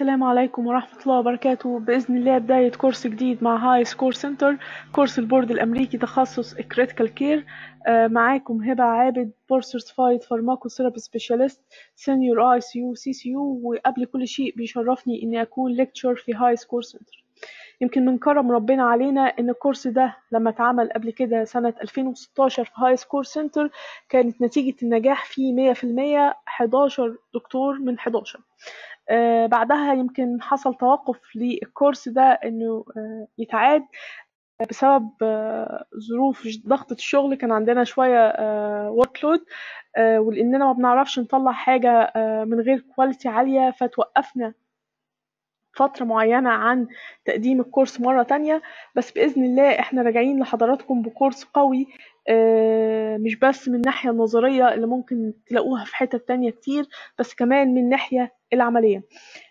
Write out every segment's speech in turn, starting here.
السلام عليكم ورحمة الله وبركاته بإذن الله بداية كورس جديد مع هاي سكور سنتر كورس البورد الأمريكي تخصص كريتيكال كير معاكم هبة عابد بورد سيرتيفايد فارماكو ثيرابي سبيشاليست سينيور اي سي يو سي سي يو وقبل كل شيء بيشرفني إني أكون ليكتشر في هاي سكور سنتر يمكن من كرم ربنا علينا إن الكورس ده لما اتعمل قبل كده سنة 2016 في هاي سكور سنتر كانت نتيجة النجاح فيه 100% 11 دكتور من 11 آه بعدها يمكن حصل توقف للكورس ده انه آه يتعاد بسبب آه ظروف ضغطة الشغل كان عندنا شوية ورك لود ولاننا ما بنعرفش نطلع حاجة من غير كواليتي عالية فتوقفنا فترة معينة عن تقديم الكورس مرة تانية بس بإذن الله احنا راجعين لحضراتكم بكورس قوي مش بس من الناحية النظرية اللي ممكن تلاقوها في حتة تانية كتير بس كمان من الناحية العملية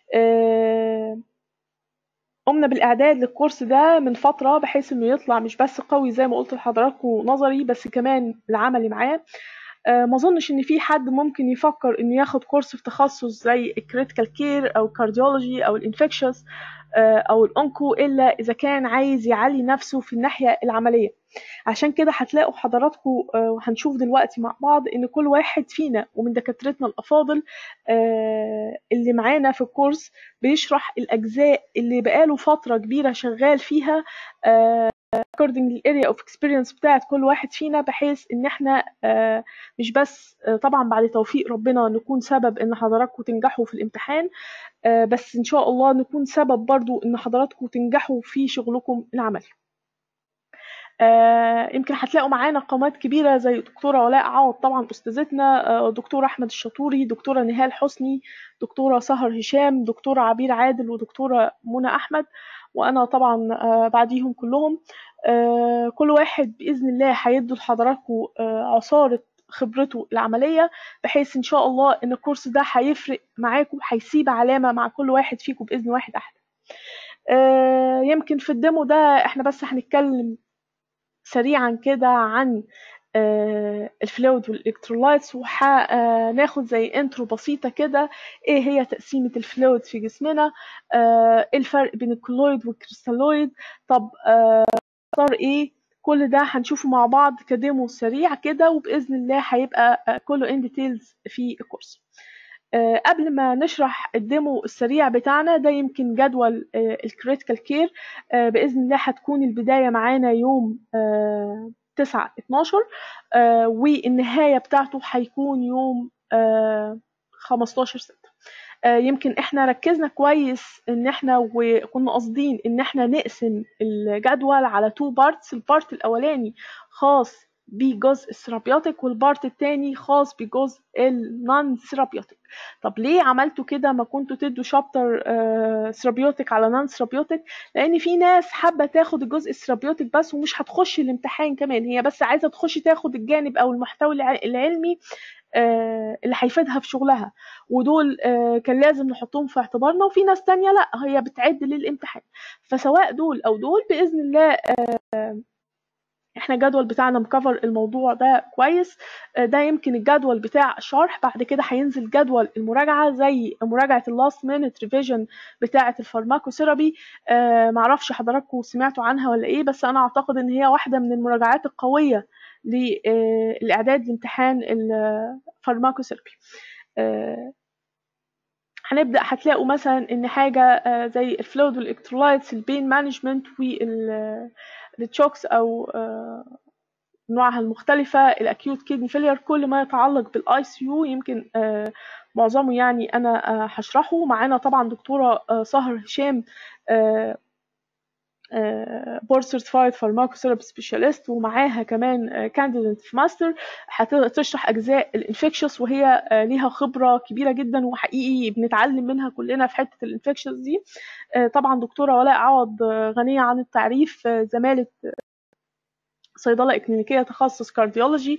قمنا بالإعداد للكورس ده من فترة بحيث إنه يطلع مش بس قوي زي ما قلت لحضراتكم نظري بس كمان العملي معاه ما اظنش ان في حد ممكن يفكر انه ياخد كورس في تخصص زي الكريتيكال كير او الكارديولوجي او الانفكشس او الانكو الا اذا كان عايز يعلي نفسه في الناحيه العمليه عشان كده هتلاقوا حضراتكم وهنشوف دلوقتي مع بعض ان كل واحد فينا ومن دكاترتنا الافاضل اللي معانا في الكورس بيشرح الاجزاء اللي بقاله فتره كبيره شغال فيها according للاريا اوف اكسبيرينس بتاعت كل واحد فينا بحيث ان احنا آه مش بس آه طبعا بعد توفيق ربنا نكون سبب ان حضراتكم تنجحوا في الامتحان آه بس ان شاء الله نكون سبب برضو ان حضراتكم تنجحوا في شغلكم العملي يمكن هتلاقوا معانا قامات كبيرة زي دكتورة ولاء عوض طبعا أستاذتنا دكتورة أحمد الشطوري دكتورة نهال حسني دكتورة سهر هشام دكتورة عبير عادل ودكتورة منى أحمد وأنا طبعا بعديهم كلهم كل واحد بإذن الله هيدوا لحضراتكم عصارة خبرته العملية بحيث إن شاء الله إن الكورس ده هيفرق معاكم هيسيب علامة مع كل واحد فيكم بإذن واحد أحد يمكن في الديمو ده احنا بس هنتكلم سريعا كده عن الفلويد والالكترولايتس وهناخد زي انترو بسيطه كده ايه هي تقسيمه الفلويد في جسمنا ايه الفرق بين الكولويد والكريستالويد طب صار ايه كل ده هنشوفه مع بعض كديمو سريع كده وباذن الله هيبقى كله ان ديتيلز في الكورس قبل ما نشرح الديمو السريع بتاعنا ده يمكن جدول الكريتيكال كير باذن الله هتكون البدايه معانا يوم 9 12 والنهايه بتاعته هيكون يوم 15 6 يمكن احنا ركزنا كويس ان احنا وكنا قاصدين ان احنا نقسم الجدول على تو بارتس البارت الاولاني خاص بجزء الثيرابيوتيك والبارت التاني خاص بجزء النون ثيرابيوتيك طب ليه عملتوا كده ما كنتوا تدوا شابتر ثيرابيوتيك على نون ثيرابيوتيك لان في ناس حابه تاخد الجزء الثيرابيوتيك بس ومش هتخش الامتحان كمان هي بس عايزه تخش تاخد الجانب او المحتوى العلمي اللي هيفيدها في شغلها ودول كان لازم نحطهم في اعتبارنا وفي ناس تانية لا هي بتعد للامتحان فسواء دول او دول باذن الله احنا الجدول بتاعنا مكفر الموضوع ده كويس ده يمكن الجدول بتاع الشرح بعد كده هينزل جدول المراجعه زي مراجعه اللاست مينت ريفيجن بتاعه الفارماكوثيرابي آه معرفش حضراتكم سمعتوا عنها ولا ايه بس انا اعتقد ان هي واحده من المراجعات القويه للاعداد لامتحان الفارماكوثيرابي آه هنبدا هتلاقوا مثلا ان حاجه زي الفلويد والالكترولايتس البين مانجمنت والتشوكس او انواعها المختلفه الاكيوت كيدني فيلير كل ما يتعلق بالاي سي يو يمكن معظمه يعني انا هشرحه معانا طبعا دكتوره سهر هشام بورد سيرتيفايد فارماكوثيرابي سبيشاليست ومعاها كمان كانديديت في ماستر هتشرح اجزاء الانفكشس وهي ليها خبره كبيره جدا وحقيقي بنتعلم منها كلنا في حته الانفكشس دي طبعا دكتوره ولاء عوض غنيه عن التعريف زماله صيدله اكلينيكيه تخصص كارديولوجي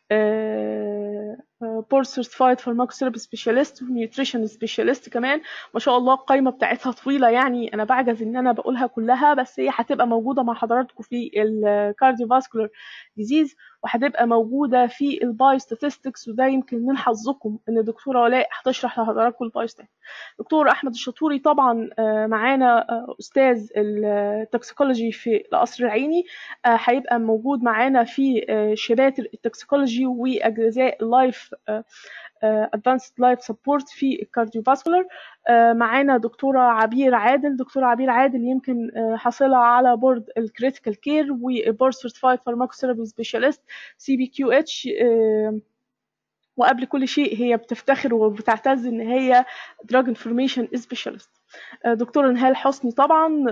بورد سيرتيفايد فارماكوثيرابي سبيشاليست ونيوتريشن سبيشاليست كمان ما شاء الله القايمه بتاعتها طويله يعني انا بعجز ان انا بقولها كلها بس هي هتبقى موجوده مع حضراتكم في الكارديوفاسكولار ديزيز وهتبقى موجوده في البايو ستاتستكس وده يمكن من حظكم ان الدكتوره ولاء هتشرح لحضراتكم البايو دكتور احمد الشطوري طبعا معانا استاذ التوكسيكولوجي في القصر العيني هيبقى موجود معانا في شباتر التوكسيكولوجي واجزاء اللايف ادفانسد لايف سبورت في الكارديوفاسكولار معانا دكتوره عبير عادل دكتوره عبير عادل يمكن حاصله على بورد الكريتيكال كير وبورد سيرتيفايد فارماكوثيرابي سبيشالست سي بي كيو اتش وقبل كل شيء هي بتفتخر وبتعتز ان هي دراج انفورميشن سبيشالست دكتوره نهال حسني طبعا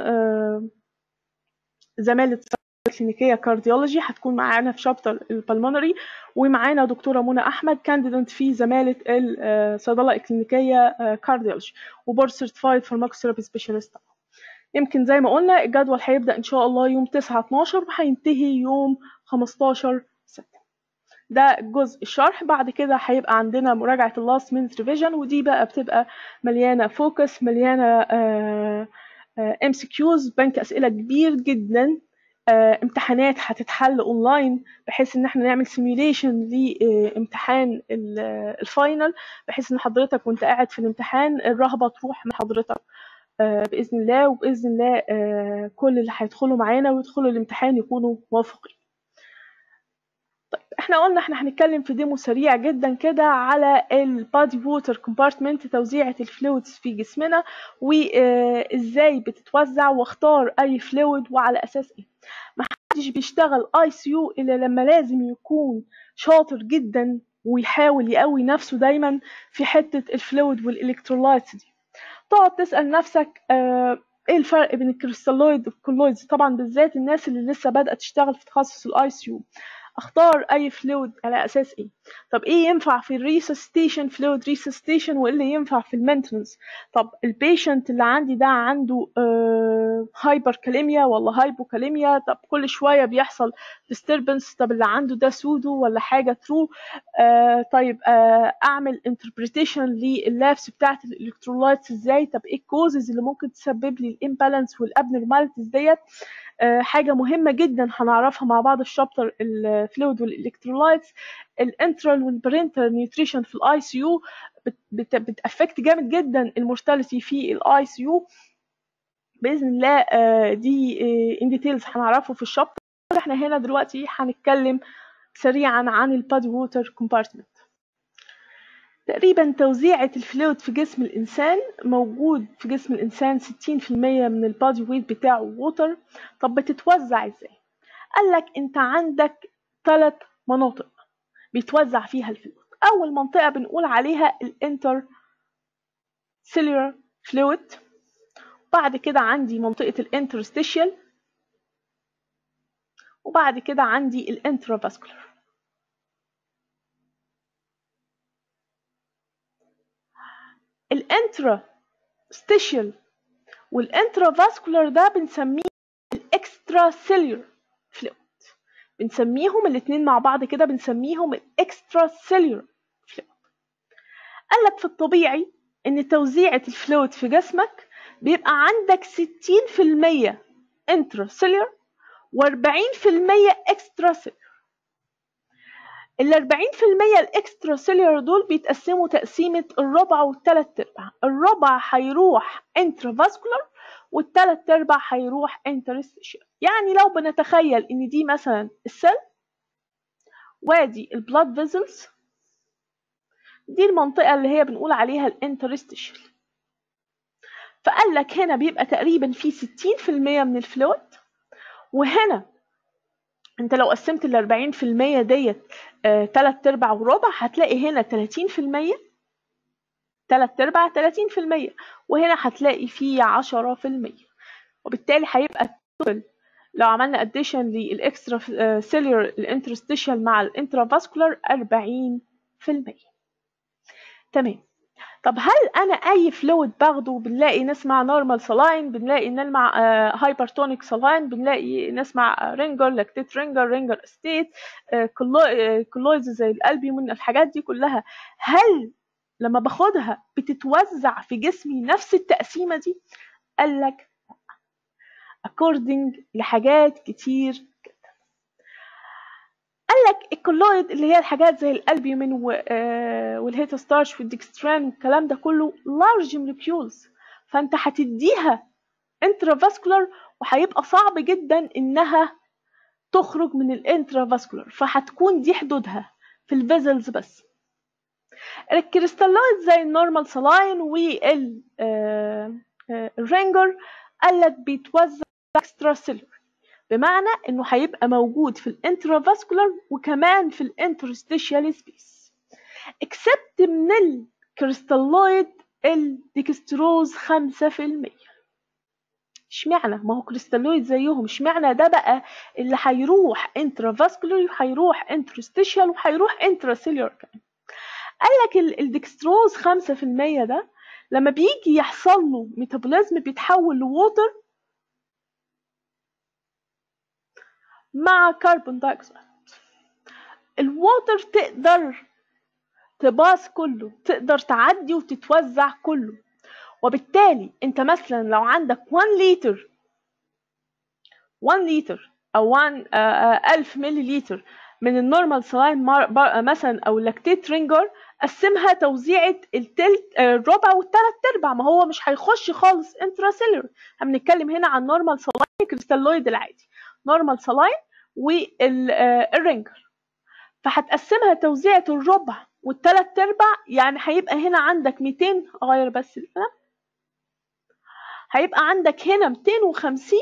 زماله كلينيكيه كارديولوجي هتكون معانا في شابتر البلمونري ومعانا دكتوره منى احمد كانديدنت في زماله الصيدله الكلينيكيه كارديولوجي وبورد سيرتيفايد فارماكوثيرابي سبيشالست يمكن زي ما قلنا الجدول هيبدا ان شاء الله يوم 9 12 وهينتهي يوم 15 6 ده جزء الشرح بعد كده هيبقى عندنا مراجعه اللاست مينت ريفيجن ودي بقى بتبقى مليانه فوكس مليانه ام سي كيوز بنك اسئله كبير جدا امتحانات هتتحل اونلاين بحيث ان احنا نعمل سيميوليشن لامتحان الفاينل بحيث ان حضرتك وانت قاعد في الامتحان الرهبه تروح من حضرتك باذن الله وباذن الله كل اللي هيدخلوا معانا ويدخلوا الامتحان يكونوا موافقين طيب احنا قلنا احنا هنتكلم في ديمو سريع جدا كده على البادي ووتر كومبارتمنت توزيعة الفلويدز في جسمنا وازاي بتتوزع واختار اي فلويد وعلى اساس ايه محدش بيشتغل اي سي يو الا لما لازم يكون شاطر جدا ويحاول يقوي نفسه دايما في حتة الفلويد والالكترولايتس دي تقعد تسأل نفسك آه ايه الفرق بين الكريستالويد والكولويدز طبعا بالذات الناس اللي لسه بادئه تشتغل في تخصص الاي سي يو اختار اي فلويد على اساس ايه طب ايه ينفع في الريسستيشن فلويد ريسستيشن وايه اللي ينفع في المينتنس طب البيشنت اللي عندي ده عنده آه هايبر كاليميا ولا هايبوكاليميا طب كل شويه بيحصل disturbance طب اللي عنده ده سودو ولا حاجه ترو آه طيب آه اعمل انتربريتيشن لللابس بتاعت الالكترولايتس ازاي طب ايه الكوزز اللي ممكن تسبب لي الامبالانس والابنورماليتيز ديت حاجة مهمة جدا هنعرفها مع بعض في شابتر الفلويد والالكترولايتس الانترال والبرنتال نيوتريشن في الاي سي يو بتافكت جامد جدا المورتاليتي في الاي سي يو باذن الله دي ان ديتيلز هنعرفه في الشابتر احنا هنا دلوقتي هنتكلم سريعا عن البادي ووتر كومبارتمنت تقريبا توزيعة الفلويد في جسم الإنسان موجود في جسم الإنسان 60% من البادي ويت بتاعه ووتر طب بتتوزع إزاي؟ قالك أنت عندك ثلاث مناطق بيتوزع فيها الفلويد أول منطقة بنقول عليها الانتر سيلولار فلويد وبعد كده عندي منطقة الانترستيشيال وبعد كده عندي الانترافاسكولار الانترا ستيشل والانترا فاسكولار ده بنسميه الاكسترا سيلولر فلويد بنسميهم الاتنين مع بعض كده بنسميهم الاكسترا سيلولر فلويد قال لك في الطبيعي ان توزيعة الفلويد في جسمك بيبقى عندك 60% انترا سيلولر و40% اكسترا سيلولر ال 40% الاكسترا سيلولر دول بيتقسموا تقسيمة الربع والتلات ارباع الربع هيروح انترا فاسكولار والتلات ارباع هيروح انترستيشن يعني لو بنتخيل ان دي مثلا السيل وادي البلاد فيزلز دي المنطقة اللي هي بنقول عليها الانترستيشن فقال لك هنا بيبقى تقريبا في 60% من الفلويد وهنا انت لو قسمت ال 40% ديت آه، تلات ارباع وربع هتلاقي هنا 30% تلات ارباع 30% وهنا هتلاقي فيه 10% وبالتالي هيبقى التوتال لو عملنا اديشن للاكسترا سيلولر الانترستيشال مع الانترافاسكولار 40% تمام طب هل انا اي فلويد باخده بنلاقي نسمع نورمال سلاين بنلاقي نسمع هايبرتونيك سلاين بنلاقي نسمع رينجر لاكتيت رينجر رينجر استيت كلويز زي الالبيومين الحاجات دي كلها هل لما باخدها بتتوزع في جسمي نفس التقسيمه دي قال لك according لحاجات كتير جدا قال قال لك الكولويد اللي هي الحاجات زي الالبيومين والهيتا ستارش والديكستران والكلام ده كله لارج مولكيولز فانت هتديها انترافاسكولار وهيبقى صعب جدا انها تخرج من الانترافاسكولار فهتكون دي حدودها في الفيزلز بس الكريستالويد زي النورمال سلاين وال الرينجر قال لك بيتوزع اكسترا سيلولر بمعنى انه هيبقى موجود في الانترافاسكولار وكمان في الانترستيشيال سبيس اكسبت من الكريستالويد الديكستروز 5% اشمعنى ما هو كريستالويد زيهم اشمعنى ده بقى اللي هيروح انترافاسكولار وهيروح انترستيشيال وهيروح انتراسيلولار كمان قال لك الديكستروز 5% ده لما بيجي يحصل له ميتابوليزم بيتحول لووتر مع كربون دايوكسيد الووتر تقدر تباص كله تقدر تعدي وتتوزع كله وبالتالي انت مثلا لو عندك 1 لتر 1 لتر او 1 ألف ملي لتر من النورمال سلاين مثلا او اللاكتيت رينجر قسمها توزيعة التلت الربع والتلات ارباع ما هو مش هيخش خالص انتراسيلر احنا بنتكلم هنا عن نورمال سلاين كريستالويد العادي نورمال سلاين والرينجر فهتقسمها توزيعة الربع والتلات ارباع يعني هيبقى هنا عندك 200 اغير بس القلم هيبقى عندك هنا 250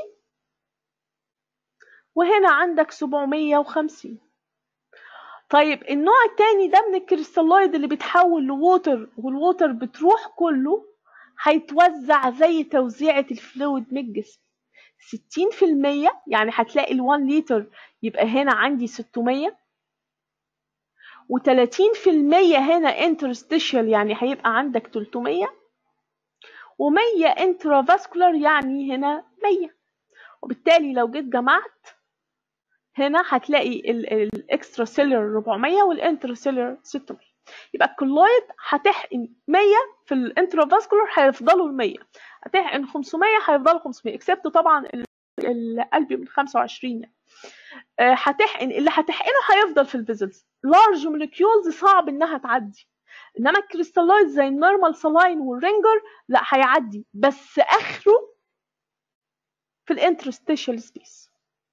وهنا عندك 750 طيب النوع التاني ده من الكريستالويد اللي بيتحول لووتر والووتر بتروح كله هيتوزع زي توزيعة الفلويد من الجسم 60% يعني هتلاقي ال 1 لتر يبقى هنا عندي 600 و30% هنا انترستيشال يعني هيبقى عندك 300 و100 انترافاسكولار يعني هنا 100 وبالتالي لو جيت جمعت هنا هتلاقي الاكسترا سيلر 400 والانترا سيلر 600 يبقى الكلويد هتحقن 100 في الانترافاسكولار هيفضلوا ال 100 هتحقن 500 هيفضلوا 500 اكسبت طبعا القلب من 25 يعني هتحقن اللي هتحقنه هيفضل في الفيزلز لارج مولكيولز صعب انها تعدي انما الكريستالويد زي النورمال سلاين والرينجر لا هيعدي بس اخره في الانترستيشال سبيس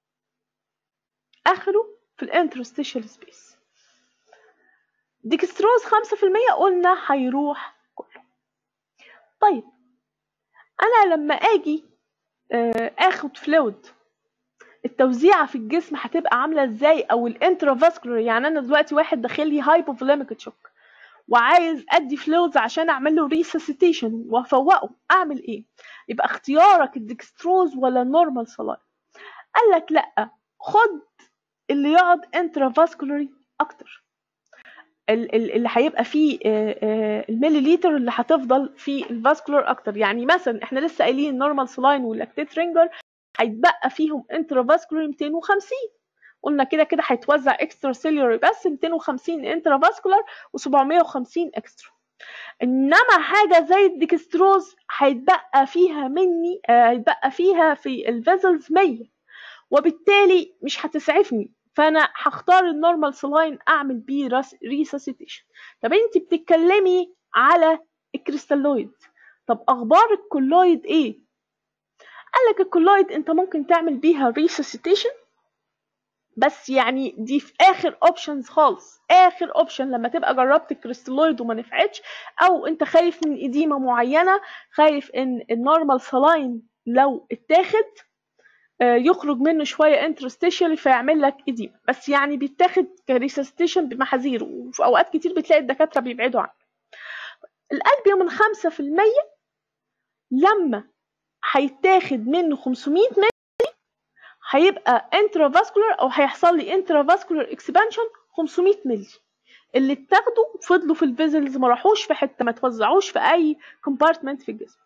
اخره في الانترستيشال سبيس ديكستروز 5% قلنا هيروح كله طيب انا لما اجي اخد فلويد التوزيعة في الجسم هتبقى عاملة ازاي او الانترافاسكولار يعني انا دلوقتي واحد داخل لي هايبوفوليميك تشوك وعايز ادي فلويدز عشان اعمل له ريسسيتيشن وافوقه اعمل ايه يبقى اختيارك الديكستروز ولا النورمال سلاين قال لك لا خد اللي يقعد انترافاسكولاري اكتر اللي هيبقى فيه الملي لتر اللي هتفضل في الفاسكولار اكتر يعني مثلا احنا لسه قايلين النورمال سلاين واللاكتيت رينجر هيتبقى فيهم انترافاسكولار 250 قلنا كده كده هيتوزع اكسترا سيلولار بس 250 انترافاسكولار و750 اكسترا انما حاجه زي الديكستروز هيتبقى فيها مني هيتبقى فيها في الفيزلز 100 وبالتالي مش هتسعفني فانا هختار النورمال سلاين اعمل بيه ريساسيتيشن طب انت بتتكلمي على الكريستالويد طب اخبار الكولويد ايه قال لك الكولويد انت ممكن تعمل بيها ريساسيتيشن بس يعني دي في اخر اوبشنز خالص اخر اوبشن لما تبقى جربت الكريستالويد وما نفعتش او انت خايف من اديمه معينه خايف ان النورمال سلاين لو اتاخد يخرج منه شويه انترستيشال فيعمل لك اديمه بس يعني بيتاخد كريسستيشن بمحاذير وفي اوقات كتير بتلاقي الدكاتره بيبعدوا عنه القلب من 5% لما هيتاخد منه 500 مللي هيبقى انترافاسكولار او هيحصل لي انترافاسكولار اكسبانشن 500 مللي اللي اتاخدوا فضلوا في الفيزلز ما راحوش في حته ما توزعوش في اي كومبارتمنت في الجسم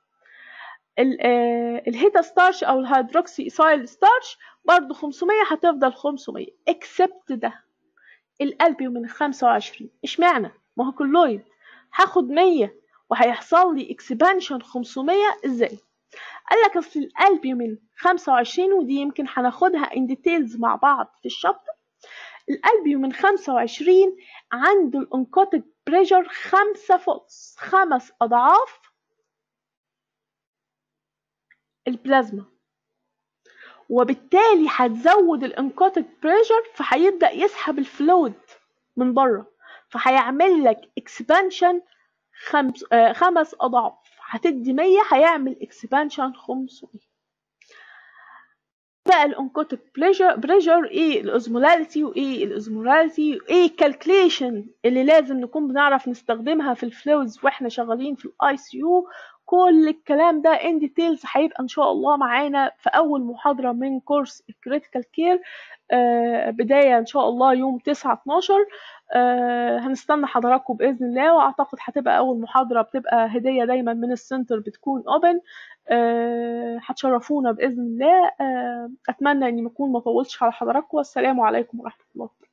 الهيتا ستارش او الهيدروكسي ايسايل ستارش برضو 500 هتفضل 500 اكسبت ده الالبيوم من 25 اشمعنى ما هو كلويد هاخد 100 وهيحصل لي اكسبانشن 500 ازاي قال لك اصل الالبيومين 25 ودي يمكن هناخدها ان ديتيلز مع بعض في الشابتر القلب من 25 عنده الانكوتيك بريشر خمسة فولس خمس أضعاف البلازما وبالتالي هتزود الانكوتيك بريشر فهيبدأ يسحب الفلويد من بره فهيعمل لك اكسبانشن خمس آه خمس أضعاف هتدي 100 هيعمل اكسبانشن 500 بقى الانكوتيك بريشر ايه الاوزمولاريتي وايه الاوزمولاريتي وايه الكالكليشن اللي لازم نكون بنعرف نستخدمها في الفلويدز واحنا شغالين في الاي سي يو كل الكلام ده ان ديتيلز هيبقى ان شاء الله معانا في اول محاضره من كورس الكريتيكال كير آه بدايه ان شاء الله يوم 9 12 آه هنستنى حضراتكم باذن الله واعتقد هتبقى اول محاضره بتبقى هديه دايما من السنتر بتكون اوبن آه هتشرفونا باذن الله آه اتمنى اني ما اكون ما طولتش على حضراتكم والسلام عليكم ورحمه الله